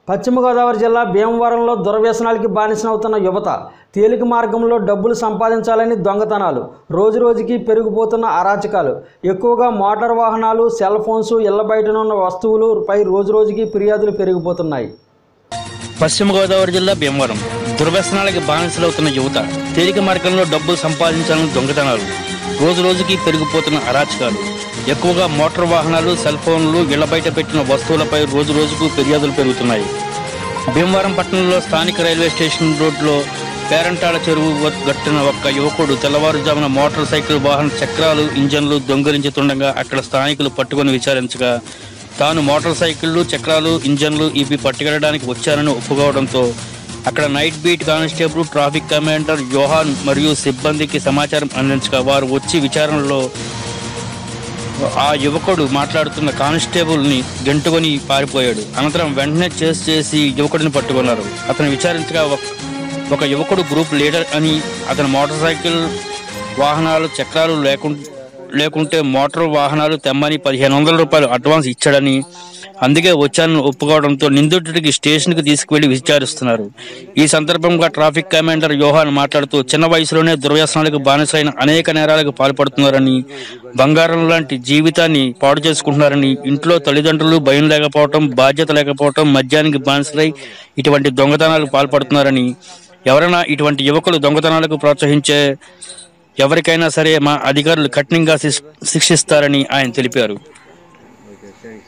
పశ్చిమ గోదావరి జిల్లా భీమవరంలో దుర్వ్యసనాలకి బానిసనవుతున్న యువత తేలిక మార్గంలో డబ్బులు సంపాదించాలని దొంగతనాలు రోజురోజుకి పెరిగిపోతున్న అరాచకాలు ఎక్కువగా మోటార్ వాహనాలు సెల్ ఫోన్స్ ఇళ్ల బయటనున్న వస్తువులు పై రోజురోజుకి ఫిర్యాదులు పెరిగిపోతున్నాయి పశ్చిమ గోదావరి జిల్లా భీమవరం దుర్వ్యసనాలకి బానిసలవుతున్న యువత తేలిక మార్గంలో డబ్బులు సంపాదించాలని దొంగతనాలు రోజు రోజుకి పెరిగిపోతున్న అరాచకాలు ఎక్కువగా మోటార్ వాహనాలు సెల్ ఫోన్లు ఇళ్ల బయట పెట్టిన వస్తువులపై రోజు రోజుకు ఫిర్యాదులు పెరుగుతున్నాయి భీమవరం పట్టణంలో స్థానిక రైల్వే స్టేషన్ రోడ్లో పేరంటాడ చెరువు వద్ద గట్టిన ఒక్క యువకుడు తెల్లవారుజామున మోటార్ సైకిల్ వాహన చక్రాలు ఇంజన్లు దొంగిలించుతుండగా అక్కడ స్థానికులు పట్టుకొని విచారించగా తాను మోటార్ సైకిళ్లు చక్రాలు ఇంజన్లు ఇవి పట్టుకెళ్ళడానికి వచ్చానని ఒప్పుకోవడంతో అక్కడ night beat constable traffic commander Yohan మరియు సిబ్బందికి సమాచారం అందించగా వారు వచ్చి విచారణలో ఆ యువకుడు మాట్లాడుతున్న కానిస్టేబుల్ ని గెంటుకొని పారిపోయాడు అనంతరం వెంటనే చేసి చేసి యువకుడిని పట్టుకున్నారు అతను విచారించగా ఒక- ఒక యువకుడు గ్రూప్ లీడర్ అని అతని మోటార్ సైకిల్ వాహనాలు చక్రాలు లేకుండా లేకుంటే మోటార్ వాహనాలు తెమ్మని పదిహేను వందల రూపాయలు అడ్వాన్స్ ఇచ్చాడని అందుకే వచ్చానని ఒప్పుకోవడంతో నిందితుడికి స్టేషన్కి తీసుకువెళ్లి విచారిస్తున్నారు ఈ సందర్భంగా ట్రాఫిక్ కమాండర్ యోహాన్ మాట్లాడుతూ చిన్న వయసులోనే దుర్వ్యసనాలకు బానిసైన అనేక నేరాలకు పాల్పడుతున్నారని బంగారం లాంటి జీవితాన్ని పాడు చేసుకుంటున్నారని ఇంట్లో తల్లిదండ్రులు భయం లేకపోవటం బాధ్యత లేకపోవటం మద్యానికి బానిసలై ఇటువంటి దొంగతనాలకు పాల్పడుతున్నారని ఎవరైనా ఇటువంటి యువకులు దొంగతనాలకు ప్రోత్సహించే ఎవరికైనా సరే మా అధికారులు కఠినంగా శిక్ష- శిక్షిస్తారని ఆయన తెలిపారు ఓకే థ్యాంక్స్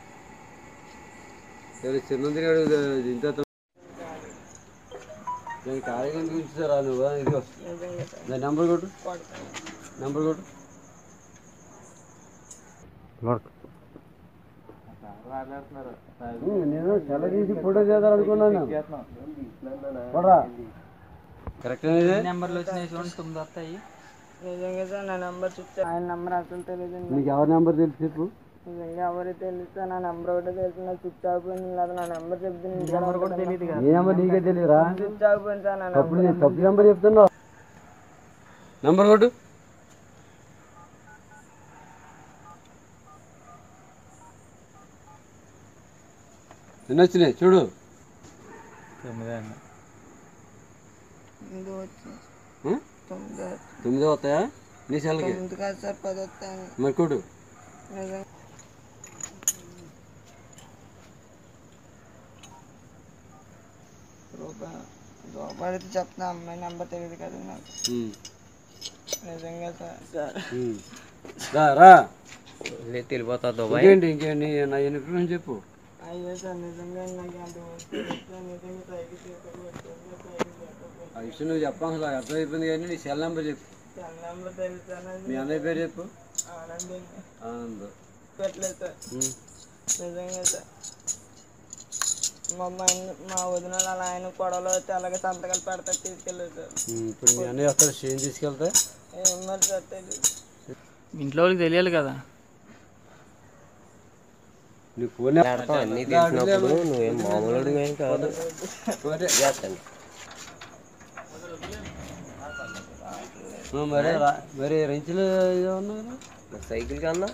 సరే చిన్నది గారు ఇంత దానికి ఆరోగ్యం గురించి సార్ నువ్వు ఇదిగో దాని నెంబర్ కొట్టు నెంబర్ కొట్టు ఉమ్, నేను సెల తీసి ఫోటో చేద్దాం అనుకున్నాను చూడరా కరెక్ట్ అనేది నెంబర్లు వచ్చినాయి చూడండి తొమ్మిది వస్తాయి నిజంగా సార్ నా నెంబర్ చెప్తే ఆయన నెంబర్ అసలు తెలియదు నీకు ఎవరి నెంబర్ తెలుసు చెప్పు నిజంగా ఎవరు తెలుసు నా నెంబర్ ఒకటే తెలుసు నాకు స్విచ్ అయిపోయింది లేదా నా నెంబర్ చెప్తే నెంబర్ కూడా తెలియదు కదా ఏ నెంబర్ నీకే తెలియరా స్విచ్ అయిపోయింది సార్ నా అప్పుడు నేను తప్పు నెంబర్ చెప్తున్నావు నెంబర్ కొట్టు ఎన్ని వచ్చినాయి చూడు ఇది వచ్చింది ఉం? తొమ్మిది తొమ్మిది వస్తాయా నీ సెల్కి తొమ్మిది కాదు సార్ పది వస్తాయి మరి కొట్టు నిజంగా రూపాయి రూపాయలు అయితే చెప్తున్నా అమ్మాయి నెంబర్ తెలియదు కదా నాకు ఉం. నిజంగా సార్ సార్ ఉం. రా రా తెలిపోతా ఇంకేంటి ఇంకేంటి నా ఇన్ఫర్మేషన్ చెప్పు అయ్యో సార్ నిజంగా నాకు అంత వస్తుంది నిజంగా సైకిల్ తీసుకొని వచ్చాను సైకిల్ చెప్పకపోతే ఆ విషయం నువ్వు చెప్పాను అసలు అర్థమైపోయింది కానీ నీ సెల్ నెంబర్ చెప్పు సెల్ నెంబర్ తెలుసు మీ అన్నయ్య పేరు చెప్పు ఆనందం ఆనంద్ పెట్టలేదు సార్ ఉం. నిజంగా సార్ మా అమ్మాయి మా వదినలు అలా ఆయన కొడవలో వచ్చి అలాగే సంతకాలు పెడతా తీసుకెళ్ళారు సార్ ఉం, ఇప్పుడు మీ అన్నయ్య వస్తాడు చేంజ్ తీసుకెళ్తే ఏం మరి సార్ తెలియదు ఇంట్లో వాళ్ళకి తెలియాలి కదా నీ ఫోన్ అన్నీ తెలిసినప్పుడు నువ్వేం మామూలు ఏం కాదు మరి రా- మరి రెంచులు ఏమన్నా సైకిల్ కన్నా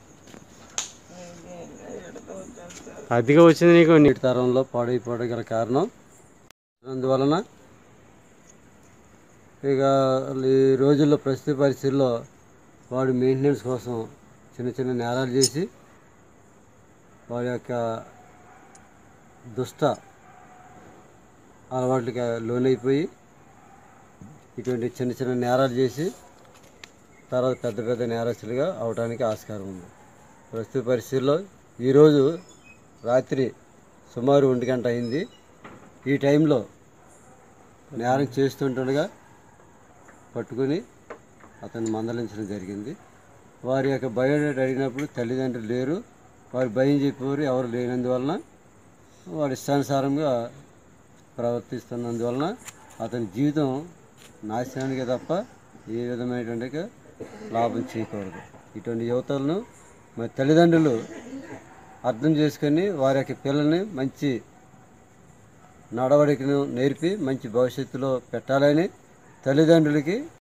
అదిగా వచ్చింది నీకు నీటి తరంలో పాడైపోవడం గల కారణం అందువలన ఇక ఈ రోజుల్లో ప్రస్తుత పరిస్థితుల్లో వాడు మెయింటెనెన్స్ కోసం చిన్న చిన్న నేరాలు చేసి వాడి యొక్క దుష్ట అలవాట్లకి లోనైపోయి ఇటువంటి చిన్న చిన్న నేరాలు చేసి తర్వాత పెద్ద పెద్ద నేరస్తులుగా అవడానికి ఆస్కారం ఉంది ప్రస్తుత పరిస్థితుల్లో ఈరోజు రాత్రి సుమారు ఒంటి గంట అయింది ఈ టైంలో నేరం చేస్తుండగా పట్టుకొని అతన్ని మందలించడం జరిగింది వారి యొక్క బయోడేటా అడిగినప్పుడు తల్లిదండ్రులు లేరు వారు భయం చెప్పేవారు ఎవరు లేనందువలన వారి ఇష్టానుసారంగా ప్రవర్తిస్తున్నందువలన అతని జీవితం నాశనానికి తప్ప ఏ విధమైనటువంటి లాభం చేయకూడదు ఇటువంటి యువతలను మరి తల్లిదండ్రులు అర్థం చేసుకొని వారి యొక్క పిల్లల్ని మంచి నడవడికను నేర్పి మంచి భవిష్యత్తులో పెట్టాలని తల్లిదండ్రులకి